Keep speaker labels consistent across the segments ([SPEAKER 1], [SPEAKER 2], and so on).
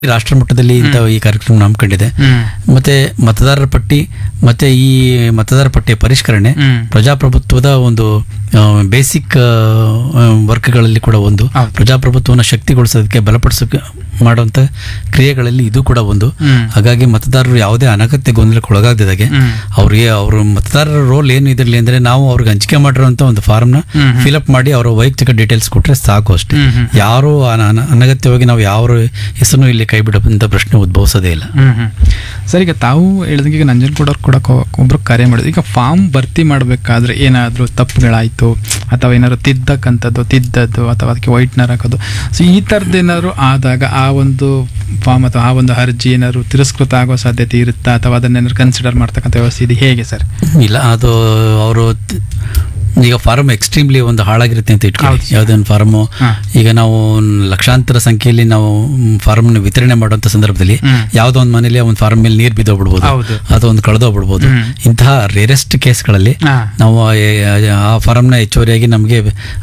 [SPEAKER 1] ರಾಷ್ಟ್ರ ಮಟ್ಟದಲ್ಲಿ ಇಂಥ ಈ ಕಾರ್ಯಕ್ರಮ ಹಮ್ಮಿಕೊಂಡಿದೆ
[SPEAKER 2] ಹ್ಮ್.
[SPEAKER 1] ಮತ್ತೆ ಮತದಾರರ ಪಟ್ಟಿ ಮತ್ತೆ ಈ ಮತದಾರ ಪಟ್ಟಿಯ ಪರಿಷ್ಕರಣೆ
[SPEAKER 2] ಹ್ಮ್.
[SPEAKER 1] ಪ್ರಜಾಪ್ರಭುತ್ವದ ಒಂದು ಬೇಸಿಕ್ ವರ್ಕ್ಗಳಲ್ಲಿ ಕೂಡ ಒಂದು
[SPEAKER 2] ಹೌದು.
[SPEAKER 1] ಪ್ರಜಾಪ್ರಭುತ್ವವನ್ನು ಶಕ್ತಿಗೊಳಿಸೋದಕ್ಕೆ ಬಲಪಡಿಸೋಕೆ ಮಾಡುವಂತ ಕ್ರಿಯೆಗಳಲ್ಲಿ ಇದು ಕೂಡ ಒಂದು
[SPEAKER 2] ಹ್ಮ್.
[SPEAKER 1] ಹಾಗಾಗಿ ಮತದಾರರು ಯಾವುದೇ ಅನಗತ್ಯ ಗೊಂದಲಕ್ಕೆ ಒಳಗಾಗದಿದ್ದಾಗೆ
[SPEAKER 2] ಹ್ಮ್.
[SPEAKER 1] ಅವ್ರಿಗೆ ಅವ್ರ ಮತದಾರರ ರೋಲ್ ಏನು ಇದರಲ್ಲಿ ಅಂದ್ರೆ ನಾವು ಅವ್ರಿಗೆ ಹಂಚಿಕೆ ಮಾಡಿರುವಂತ ಒಂದು ಫಾರ್ಮ್ನ
[SPEAKER 2] ಹ್ಮ್, ಹ್ಮ್.
[SPEAKER 1] ಫಿಲಪ್ ಮಾಡಿ ಅವರ ವೈಯಕ್ತಿಕ ಡೀಟೇಲ್ಸ್ ಕೊಟ್ರೆ ಸಾಕು ಅಷ್ಟೇ
[SPEAKER 2] ಹ್ಮ್, ಹ್ಮ್.
[SPEAKER 1] ಯಾರು ಅನ- ಅನ- ಅನಗತ್ಯವಾಗಿ ನಾವು ಯಾವ ಹೆಸರು ಇಲ್ಲಿ ಕೈ ಬಿಡುವಂತ ಪ್ರಶ್ನೆ ಉದ್ಭವಿಸೋದೇ ಇಲ್ಲ
[SPEAKER 2] ಹ್ಮ್ ಹ್ಮ್ ಸರ್ ಈಗ ತಾವು ಹೇಳಿದಂಗೆ ಈಗ ನಂಜನಗೂಡವ್ರು ಕೂಡ ಕೊ- ಒಬ್ರು ಕರೆ ಮಾಡಿದ್ರು ಈಗ ಫಾರ್ಮ್ ಭರ್ತಿ ಮಾಡಬೇಕಾದ್ರೆ ಏನಾದರೂ ತಪ್ಪುಗಳಾಯಿತು ಅಥವಾ ಏನಾದ್ರು ತಿದ್ದಕ್ಕಂಥದ್ದು ತಿದ್ದದ್ದು ಅಥವಾ ಅದಕ್ಕೆ ವೈಟ್ನರ್ ಹಾಕೋದು ಸೊ ಈ ಥರದ್ದು ಏನಾದ್ರು ಆದಾಗ ಆ ಒಂದು ಫಾರ್ಮ್ ಅಥವಾ ಆ ಒಂದು ಅರ್ಜಿ ಏನಾದ್ರು ತಿರಸ್ಕೃತ ಆಗೋ ಸಾಧ್ಯತೆ ಇರುತ್ತಾ ಅಥವಾ ಅದನ್ನೇನಾದ್ರು ಕನ್ಸಿಡರ್ ಮಾಡ್ತಕ್ಕಂಥ ವ್ಯವಸ್ಥೆ ಇದೆ ಹೇಗೆ ಸರ್
[SPEAKER 1] ಇಲ್ಲ ಅದು ಅವರು ಈಗ ಫಾರಮ್ ಎಕ್ಸ್ಟ್ರೀಮ್ಲಿ ಒಂದು ಹಾಳಾಗಿರುತ್ತೆ ಅಂತ ಇಟ್ಕೊಳ್ಳಿ
[SPEAKER 2] ಹೌದು.
[SPEAKER 1] ಯಾವುದೇ ಒಂದು ಫಾರಮು
[SPEAKER 2] ಹಾ.
[SPEAKER 1] ಈಗ ನಾವು ಲಕ್ಷಾಂತರ ಸಂಖ್ಯೆಯಲ್ಲಿ ನಾವು ಫಾರಮ್ನ ವಿತರಣೆ ಮಾಡುವಂತ ಸಂದರ್ಭದಲ್ಲಿ
[SPEAKER 2] ಹ್ಮ್.
[SPEAKER 1] ಯಾವುದೋ ಒಂದು ಮನೇಲಿ ಒಂದು ಫಾರಮ್ ಮೇಲೆ ನೀರು ಬಿದ್ದೋಗ್ಬಿಡ್ಬೋದು
[SPEAKER 2] ಹೌದು.
[SPEAKER 1] ಅಥವಾ ಒಂದು ಕಳೆದೋಗ್ಬಿಡ್ಬೋದು
[SPEAKER 2] ಹ್ಮ್.
[SPEAKER 1] ಇಂತಹ ರೇರೆಸ್ಟ್ ಕೇಸ್ಗಳಲ್ಲಿ
[SPEAKER 2] ಹಾ.
[SPEAKER 1] ನಾವು ಆ- ಆ ಫಾರಮ್ನ ಹೆಚ್ಚುವರಿಯಾಗಿ ನಮಗೆ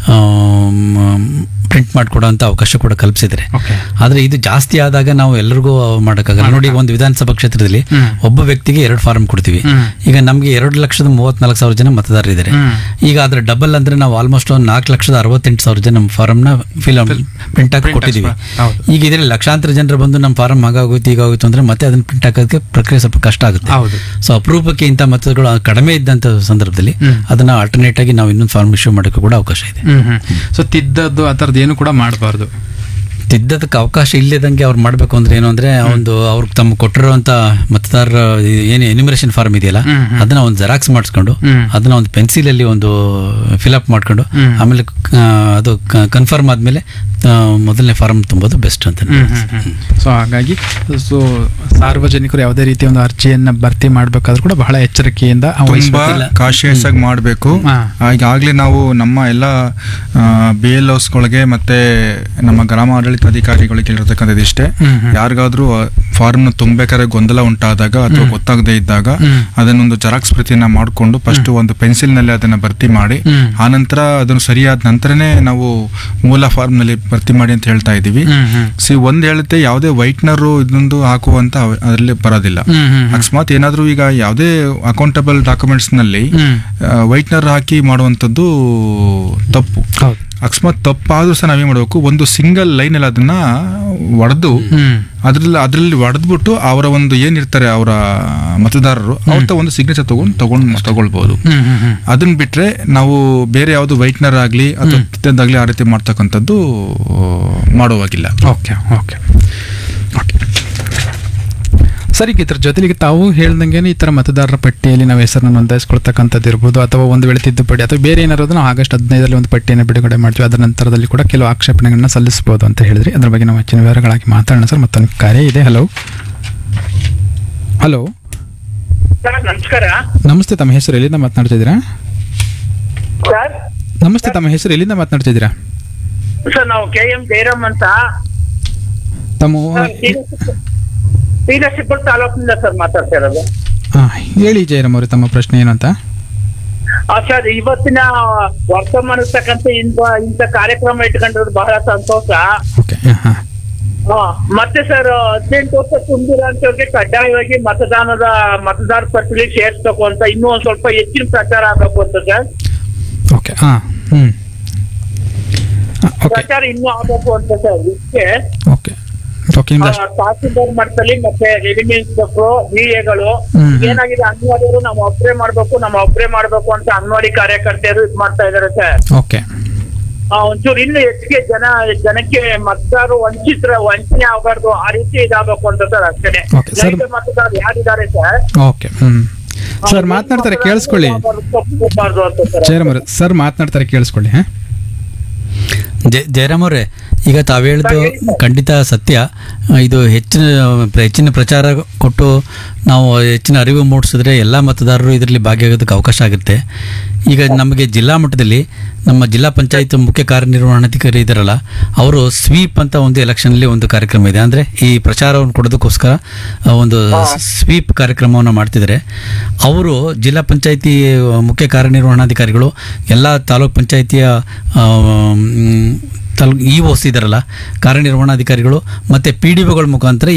[SPEAKER 1] ಪ್ರಿಂಟ್ ಮಾಡಿಕೊಡುವಂಥ ಅವಕಾಶ ಕೂಡ ಕಲ್ಪಿಸಿದ್ರೆ
[SPEAKER 2] ಓಕೆ
[SPEAKER 1] ಆದ್ರೆ ಇದು ಜಾಸ್ತಿ ಆದಾಗ ನಾವು ಎಲ್ಲರಿಗೂ ಮಾಡೋಕ್ಕಾಗಲ್ಲ ನೋಡಿ ಈಗ ಒಂದು ವಿಧಾನಸಭಾ ಕ್ಷೇತ್ರದಲ್ಲಿ
[SPEAKER 2] ಹ್ಮ್.
[SPEAKER 1] ಒಬ್ಬ ವ್ಯಕ್ತಿಗೆ ಎರಡು ಫಾರಂ ಕೊಡ್ತೀವಿ
[SPEAKER 2] ಹ್ಮ್.
[SPEAKER 1] ಈಗ ನಮಗೆ ಎರಡು ಲಕ್ಷದ ಮೂವತ್ನಾಲ್ಕು ಸಾವಿರ ಜನ ಮತದಾರರಿದ್ದಾರೆ
[SPEAKER 2] ಹ್ಮ್.
[SPEAKER 1] ಈಗ ಅದ್ರ ಡಬಲ್ ಅಂದ್ರೆ ನಾವು ಆಲ್ಮೋಸ್ಟ್ ಒಂದು ನಾಲ್ಕು ಲಕ್ಷದ ಅರವತ್ತೆಂಟು ಸಾವಿರ ಜನ ನಮ್ಮ ಫಾರಮ್ನ ಫಿಲ್ ಪ್ರಿಂಟ್ ಹಾಕಿ
[SPEAKER 2] print
[SPEAKER 1] ಕೊಟ್ಟಿದ್ದೀವಿ
[SPEAKER 2] ಹಾಕ್ಸ್ಬಾ- ಹೌದು.
[SPEAKER 1] ಈಗ ಇದರಲ್ಲಿ ಲಕ್ಷಾಂತರ ಜನರು ಬಂದು ನಮ್ಮ ಫಾರಂ ಹಾಗಾಗೋಯ್ತು ಹೀಗಾಗೋಯ್ತು ಅಂದ್ರೆ ಮತ್ತೆ ಅದನ್ನ ಪ್ರಿಂಟ್ ಹಾಕೋದಕ್ಕೆ ಪ್ರಕ್ರಿಯೆ ಸ್ವಲ್ಪ ಕಷ್ಟ ಆಗುತ್ತೆ
[SPEAKER 2] ಹೌದು
[SPEAKER 1] ಸೊ ಅಪರೂಪಕ್ಕೆ ಇಂಥ ಮತಗಳು ಕಡಿಮೆ ಇದ್ದಂಥ ಸಂದರ್ಭದಲ್ಲಿ
[SPEAKER 2] ಹ್ಮ್.
[SPEAKER 1] ಅದನ್ನ ಆಲ್ಟರ್ನೇಟ್ ಆಗಿ ನಾವು ಇನ್ನೊಂದು ಫಾರ್ಮ್ ಇಶ್ಯೂ ಮಾಡೋಕ್ಕೆ ಕೂಡ ಅವಕಾಶ ಇದೆ
[SPEAKER 2] ಹ್ಮ್ ಹ್ಮ್ ಸೊ ತಿದ್ದದ್ದು ಆ ಥರದ್ದು ಏನು ಕೂಡ ಮಾಡಬಾರ್ದು
[SPEAKER 1] ತಿದ್ದದಕ್ಕೆ ಅವಕಾಶ ಇಲ್ಲದಂಗೆ ಅವ್ರು ಮಾಡಬೇಕು ಅಂದ್ರೆ ಏನು ಅಂದ್ರೆ ಒಂದು ಅವ್ರಿಗೆ ತಮ್ಮ ಕೊಟ್ಟಿರುವಂತ ಮತದಾರರ ಏನು ಎನಿಮರೇಷನ್ ಫಾರ್ಮ್ ಇದೆಯಲ್ಲ
[SPEAKER 2] ಹ್ಮ್, ಹ್ಮ್.
[SPEAKER 1] ಅದನ್ನ ಒಂದು ಜೆರಾಕ್ಸ್ ಮಾಡಿಸ್ಕೊಂಡು
[SPEAKER 2] ಹ್ಮ್.
[SPEAKER 1] ಅದನ್ನ ಒಂದು ಪೆನ್ಸಿಲ್ ಅಲ್ಲಿ ಒಂದು ಫಿಲಪ್ ಮಾಡ್ಕೊಂಡು
[SPEAKER 2] ಹ್ಮ್.
[SPEAKER 1] ಆಮೇಲೆ ಆ, ಅದು ಕನ್ಫರ್ಮ್ ಆದ್ಮೇಲೆ ಆ, ಮೊದಲನೇ ಫಾರ್ಮ್ ತುಂಬೋದು ಬೆಸ್ಟ್ ಅಂತ
[SPEAKER 2] ಸೊ ಹಾಗಾಗಿ ಸೊ ಸಾರ್ವಜನಿಕರು ಯಾವುದೇ ರೀತಿಯ ಒಂದು ಅರ್ಜಿಯನ್ನ ಭರ್ತಿ ಮಾಡಬೇಕಾದ್ರೂ ಕೂಡ ಬಹಳ ಎಚ್ಚರಿಕೆಯಿಂದ
[SPEAKER 3] ತುಂಬಾ
[SPEAKER 2] ವಹಿಸ್ಬೇಕಿಲ್ಲ.
[SPEAKER 3] ಕಾಶಿಯಸ್ ಆಗಿ ಮಾಡಬೇಕು
[SPEAKER 2] ಹಾ.
[SPEAKER 3] ಈಗಾಗಲೇ ನಾವು ನಮ್ಮ ಎಲ್ಲ ಬಿ ಎಲ್ ಗಳಿಗೆ ಮತ್ತೆ ನಮ್ಮ ಗ್ರಾಮ ಆಡಳಿತ ಅಧಿಕಾರಿಗಳಿಗೆ ಹೇಳಿರ್ತಕ್ಕಂಥದ್ದು ಇಷ್ಟೇ
[SPEAKER 2] ಹ್ಮ್, ಹ್ಮ್.
[SPEAKER 3] ಯಾರಿಗಾದ್ರೂ ಫಾರ್ಮ್ ನ ತುಂಬಬೇಕಾದ್ರೆ ಗೊಂದಲ ಉಂಟಾದಾಗ ಅಥವಾ ಗೊತ್ತಾಗದೇ ಇದ್ದಾಗ
[SPEAKER 2] ಹ್ಮ್.
[SPEAKER 3] ಅದನ್ನೊಂದು ಜೆರಾಕ್ಸ್ ಪ್ರತಿಯನ್ನ ಮಾಡಿಕೊಂಡು ಫಸ್ಟ್ ಒಂದು ಪೆನ್ಸಿಲ್ ನಲ್ಲಿ ಅದನ್ನ ಭರ್ತಿ ಮಾಡಿ
[SPEAKER 2] ಹ್ಮ್.
[SPEAKER 3] ಆನಂತರ ಅದನ್ನು ಸರಿಯಾದ ನಂತರನೇ ನಾವು ಮೂಲ ಫಾರ್ಮ್ ನಲ್ಲಿ ಭರ್ತಿ ಮಾಡಿ ಅಂತ ಹೇಳ್ತಾ ಇದೀವಿ
[SPEAKER 2] ಹ್ಮ್, ಹ್ಮ್.
[SPEAKER 3] ಸಿ ಒಂದ್ ಹೇಳುತ್ತೆ ಯಾವುದೇ ವೈಟ್ನರ್ ಇದೊಂದು ಹಾಕುವಂತ ಅವ- ಅದರಲ್ಲಿ ಬರೋದಿಲ್ಲ
[SPEAKER 2] ಹ್ಮ್, ಹ್ಮ್, ಹ್ಮ್.
[SPEAKER 3] ಅಕಸ್ಮಾತ್ ಏನಾದ್ರೂ ಈಗ ಯಾವುದೇ ಅಕೌಂಟಬಲ್ ಡಾಕ್ಯುಮೆಂಟ್ಸ್ ನಲ್ಲಿ
[SPEAKER 2] ಹ್ಮ್.
[SPEAKER 3] ವೈಟ್ನರ್ ಹಾಕಿ ಮಾಡುವಂಥದ್ದು ತಪ್ಪು
[SPEAKER 2] ಹೌದು
[SPEAKER 3] ಅಕಸ್ಮಾತ್ ತಪ್ಪಾದ್ರೂ ಸಹ ನಾವೇನ್ ಮಾಡಬೇಕು ಒಂದು ಸಿಂಗಲ್ ಲೈನ್ ಅಲ್ಲಿ ಅದನ್ನ ಒಡೆದು
[SPEAKER 2] ಹ್ಮ್
[SPEAKER 3] ಅದ್ರಲ್ಲಿ ಅದ್ರಲ್ಲಿ ಒಡೆದ್ಬಿಟ್ಟು ಅವರ ಒಂದು ಏನಿರ್ತಾರೆ ಅವರ ಮತದಾರರು ಅವ್ರ ಒಂದು ಸಿಗ್ನೇಚರ್ ತಗೊಂಡು ತಗೊಂಡ್ ತಗೊಳ್ಬಹುದು
[SPEAKER 2] ಹ್ಮ್ ಹ್ಮ್ ಹ್ಮ್
[SPEAKER 3] ಅದನ್ನ ಬಿಟ್ರೆ ನಾವು ಬೇರೆ ಯಾವುದು ವೈಟ್ನರ್ ಆಗ್ಲಿ ಅಥವಾ ಕಿತ್ತದ್ದಾಗ್ಲಿ ಆ ರೀತಿ ಮಾಡ್ತಕ್ಕಂಥದ್ದು ಮಾಡುವಾಗಿಲ್ಲ
[SPEAKER 2] ಓಕೆ ಓಕೆ ಓಕೆ ಸರಿ ಈಗ ಇದ್ರ ಜೊತೆಗೆ ತಾವು ಹೇಳ್ದಂಗೆ ಈ ಥರ ಮತದಾರರ ಪಟ್ಟಿಯಲ್ಲಿ ನಾವು ಹೆಸರನ್ನು ನೋಂದಾಯಿಸ್ಕೊಳ್ತಕ್ಕಂಥದ್ದು ಇರ್ಬೋದು ಅಥವಾ ಒಂದು ವೇಳೆ ತಿದ್ದುಪಡಿ ಅಥವಾ ಬೇರೆ ಏನಾದ್ರು ನಾವು ಆಗಸ್ಟ್ ಹದಿನೈದರಲ್ಲಿ ಒಂದು ಪಟ್ಟಿಯನ್ನು ಬಿಡುಗಡೆ ಮಾಡ್ತೀವಿ ಅದರ ನಂತರದಲ್ಲಿ ಕೂಡ ಕೆಲವು ಆಕ್ಷೇಪಣೆಗಳನ್ನ ಸಲ್ಲಿಸಬಹುದು ಅಂತ ಹೇಳಿದ್ರಿ ಅದ್ರ ಬಗ್ಗೆ ನಾವು ಹೆಚ್ಚಿನ ವಿವರಗಳಾಗಿ ಮಾತಾಡೋಣ ಸರ್ ಮತ್ತೊಂದು ಕಾರ್ಯ ಇದೆ ಹಲೋ ಹಲೋ
[SPEAKER 4] ಸರ್ ನಮಸ್ಕಾರ
[SPEAKER 2] ನಮಸ್ತೆ ತಮ್ಮ ಹೆಸರು ಎಲ್ಲಿಂದ ಮಾತನಾಡ್ತಿದ್ದೀರಾ
[SPEAKER 4] ಸರ್
[SPEAKER 2] ನಮಸ್ತೆ ತಮ್ಮ ಹೆಸರು ಎಲ್ಲಿಂದ ಮಾತನಾಡ್ತಿದ್ದೀರಾ
[SPEAKER 4] ಸರ್ ನಾವು ಕೆ ಎಂ ಜಯರಾಮ್ ಅಂತ
[SPEAKER 2] ತಮ್ಮ
[SPEAKER 4] ಶ್ರೀನರಸೀಪುರ ತಾಲೂಕಿನಿಂದ ಸರ್ ಮಾತಾಡ್ತಾ ಇರೋದು
[SPEAKER 2] ಹಾಂ ಹೇಳಿ ಜಯರಾಮ್ ಅವರೇ ತಮ್ಮ ಪ್ರಶ್ನೆ ಏನು ಅಂತ
[SPEAKER 4] ಆ, ಸರ್ ಇವತ್ತಿನ ವರ್ತಮಾನತಕ್ಕಂಥ ಇಂಥ ಇಂಥ ಕಾರ್ಯಕ್ರಮ ಇಟ್ಕೊಂಡಿರೋದು ಬಹಳ ಸಂತೋಷ
[SPEAKER 2] ಓಕೆ ಹಾಂ
[SPEAKER 4] ಆ, ಮತ್ತೆ ಸರ್ ಹದಿನೆಂಟು ವರ್ಷ ತುಂಬಿರೋಂಥವ್ರಿಗೆ ಕಡ್ಡಾಯವಾಗಿ ಮತದಾನದ ಮತದಾರ ಪಟ್ಟಿಲಿ ಸೇರ್ಸ್ಬೇಕು ಅಂತ ಇನ್ನೂ ಒಂದ್ ಸ್ವಲ್ಪ ಹೆಚ್ಚಿನ ಪ್ರಚಾರ ಆಗಬೇಕು ಅಂತ ಸರ್
[SPEAKER 2] ಓಕೆ ಹಾಂ ಹ್ಞೂ ಓಕೆ
[SPEAKER 4] ಪ್ರಚಾರ ಇನ್ನೂ ಆಗಬೇಕು ಅಂತ ಸರ್ ಇದಕ್ಕೆ
[SPEAKER 2] ಓಕೆ ಓಕೆ ನಿಮ್ದು ಅಷ್ಟು
[SPEAKER 4] ತಹಸೀಲ್ದಾರ್ ಮಟ್ಟದಲ್ಲಿ ಮತ್ತೆ ರೆವಿನ್ಯೂ ಇನ್ಸ್ಪೆಕ್ಟರ್ ಡಿಎಗಳು
[SPEAKER 2] ಹ್ಮ್.
[SPEAKER 4] ಏನಾಗಿದೆ ಅಂಗನವಾಡಿಯವರು ನಾವು ಒಬ್ಬರೇ ಮಾಡ್ಬೇಕು ನಾವು ಒಬ್ಬರೇ ಮಾಡ್ಬೇಕು ಅಂತ ಅಂಗನವಾಡಿ ಕಾರ್ಯಕರ್ತೆಯರು ಇದ್ ಮಾಡ್ತಾ ಇದಾರೆ ಸರ್
[SPEAKER 2] ಓಕೆ
[SPEAKER 4] ಆ, ಒಂಚೂರು ಇನ್ನು ಹೆಚ್ಚಿಗೆ ಜನ ಜನಕ್ಕೆ ಮತದಾರರು ವಂಚಿತರ ವಂಚನೆ ಆಗಬಾರ್ದು ಆ ರೀತಿ ಇದಾಗಬೇಕು ಅಂತ ಸರ್ ಅಷ್ಟೇ
[SPEAKER 2] Okay, sir.
[SPEAKER 4] ನೈಜ ಮತದಾರರು ಯಾರಿದ್ದಾರೆ ಸರ್
[SPEAKER 2] ಓಕೆ ಹ್ಞೂ ಸರ್ ಮಾತನಾಡ್ತಾರೆ ಕೇಳಿಸ್ಕೊಳ್ಳಿ
[SPEAKER 4] ತಪ್ಪಬಾರ್ದು ಅಂತ ಸರ್
[SPEAKER 2] ಜಯರಾಮ್ ಅವ್ರೆ ಸರ್ ಮಾತನಾಡ್ತಾರೆ ಕೇಳಿಸ್ಕೊಳ್ಳಿ ಹಾಂ
[SPEAKER 1] ಜಯ ಜಯರಾಮ್ ಅವರೇ ಈಗ ತಾವು ಹೇಳಿದ್ದು ಖಂಡಿತ ಸತ್ಯ ಇದು ಹೆಚ್ಚಿನ ಹೆಚ್ಚಿನ ಪ್ರಚಾರ ಕೊಟ್ಟು ನಾವು ಹೆಚ್ಚಿನ ಅರಿವು ಮೂಡಿಸಿದ್ರೆ ಎಲ್ಲ ಮತದಾರರು ಇದರಲ್ಲಿ ಭಾಗಿಯಾಗೋದಕ್ಕೆ ಅವಕಾಶ ಆಗುತ್ತೆ ಈಗ ನಮಗೆ ಜಿಲ್ಲಾ ಮಟ್ಟದಲ್ಲಿ ನಮ್ಮ ಜಿಲ್ಲಾ ಪಂಚಾಯತ್ ಮುಖ್ಯ ಕಾರ್ಯನಿರ್ವಹಣಾಧಿಕಾರಿ ಇದ್ದಾರಲ್ಲ ಅವರು ಸ್ವೀಪ್ ಅಂತ ಒಂದು ಎಲೆಕ್ಷನಲ್ಲಿ ಒಂದು ಕಾರ್ಯಕ್ರಮ ಇದೆ ಅಂದರೆ ಈ ಪ್ರಚಾರವನ್ನು ಕೊಡೋದಕ್ಕೋಸ್ಕರ ಆ, ಒಂದು ಸ್ವೀಪ್ ಕಾರ್ಯಕ್ರಮವನ್ನು ಮಾಡ್ತಿದ್ದಾರೆ ಅವರು ಜಿಲ್ಲಾ ಪಂಚಾಯತಿ ಮುಖ್ಯ ಕಾರ್ಯನಿರ್ವಹಣಾಧಿಕಾರಿಗಳು ಎಲ್ಲ ತಾಲೂಕ್ ಪಂಚಾಯತಿಯ ತಲ್ ಇ ಓಸ್ ಇದಾರಲ್ಲ ಕಾರ್ಯನಿರ್ವಹಣಾಧಿಕಾರಿಗಳು ಮತ್ತು ಪಿ ಡಿ ಒಗಳ ಮುಖಾಂತರ